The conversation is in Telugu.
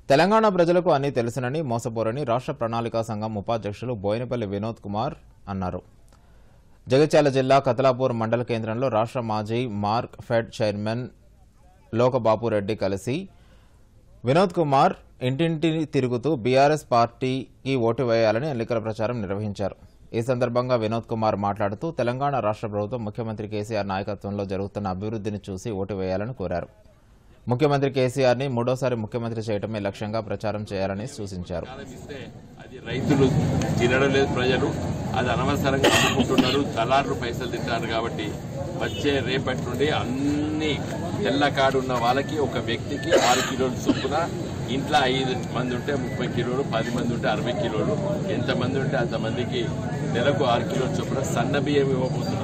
తెలంగాణ ప్రజలకు అన్నీ తెలుసునని మోసపోరని రాష్ట్ర ప్రణాళికా సంఘం ఉపాధ్యక్షులు బోయినపల్లి వినోద్ కుమార్ అన్నారు జగిత్యాల జిల్లా కతలాపూర్ మండల కేంద్రంలో రాష్ట్ర మాజీ Markfed chairman Lokabapu Reddy కలిసి వినోద్ కుమార్ ఇంటింటి తిరుగుతూ బీఆర్ఎస్ పార్టీకి ఓటు వేయాలని ఎన్నికల ప్రచారం నిర్వహించారు ఈ సందర్భంగా వినోద్ కుమార్ మాట్లాడుతూ తెలంగాణ రాష్ట్ర ప్రభుత్వం ముఖ్యమంత్రి కేసీఆర్ నాయకత్వంలో జరుగుతున్న అభివృద్ధిని చూసి ఓటు వేయాలని కోరారు ముఖ్యమంత్రి కేసీఆర్ని మూడోసారి ముఖ్యమంత్రి చేయటమే లక్ష్యంగా ప్రచారం చేయాలని సూచించారు కాలం ఇస్తే అది రైతులు తినడం లేదు ప్రజలు అది అనవసరంగా అమ్ముకుంటున్నారు దళారులు పైసలు తింటారు కాబట్టి వచ్చే రేపటి నుండి అన్ని తెల్ల కార్డు ఉన్న వాళ్ళకి ఒక వ్యక్తికి ఆరు కిలోలు చొప్పున ఇంట్లో ఐదు మంది ఉంటే ముప్పై కిలోలు పది మంది ఉంటే అరవై కిలోలు ఎంతమంది ఉంటే అంతమందికి నెలకు ఆరు కిలోలు చొప్పున సన్న బియ్యం ఇవ్వబోతున్నాం